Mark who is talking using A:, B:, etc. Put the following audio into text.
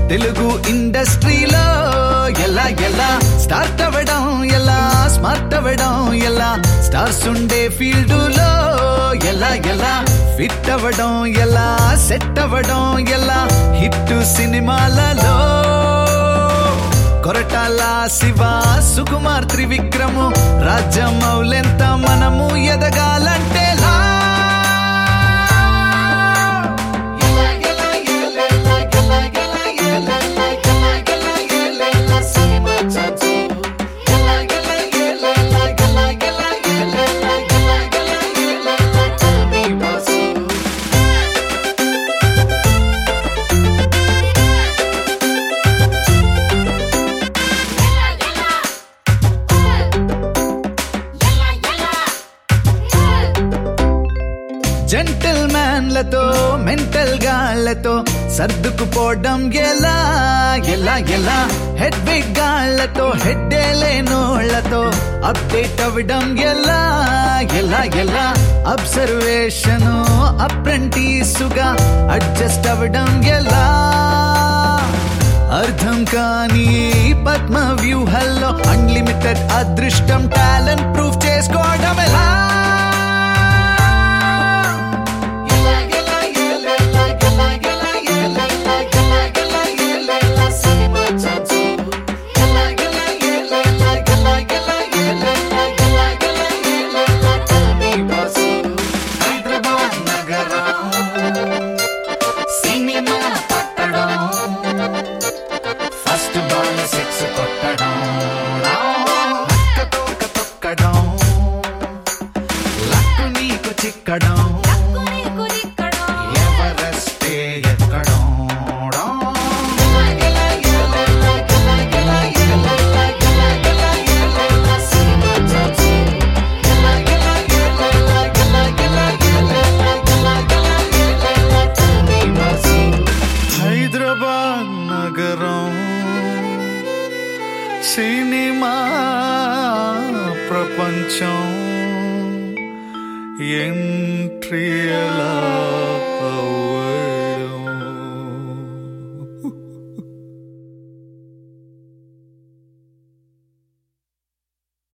A: తెలుగు ఇండస్ట్రీలో ఎలా ఎలా స్టార్ట్ అవ్వడం ఎలా స్మార్ట్ అవ్వడం ఎలా స్టార్స్ ఉండే ఫీల్డ్ లో ఎలా ఎలా ఫిట్ అవ్వడం ఎలా సెట్ అవ్వడం ఎలా హిట్ సినిమాలలో కొరటాల శివ సుకుమార్ త్రివిక్రము రాజ్యమౌలెంత మనము ఎదగాలంటే లా జెంటల్ మ్యాన్లతో మెంటల్ గాళ్లతో సర్దుకుపోవడం ఎలా ఎలా ఎలా హెడ్ బిగ్ గాళ్లతో హెడ్ లేనోళ్లతో అప్డేట్ అవ్వడం ఎలా ఎలా ఎలా అబ్జర్వేషన్ అప్రెంటీసుగా అడ్జస్ట్ అవ్వడం ఎలా అర్థం కాని ఈ పద్మ వ్యూహల్లో అన్లిమిటెడ్ అదృష్టం టాలెంట్ ప్రూఫ్ చేసుకోవడం ఎలా హైదరాబాద్ నగరం సినిమా పట్టడం ఫస్ట్ బాల్ సిక్స్ కొట్టడం లక్కతో తొక్కడం లక్కు నీకు చిక్కడం ఎవరెస్టే ఎక్కడం హైదరాబాద్ నగరం సినిమా ప్రపంచం ఎంట్రీ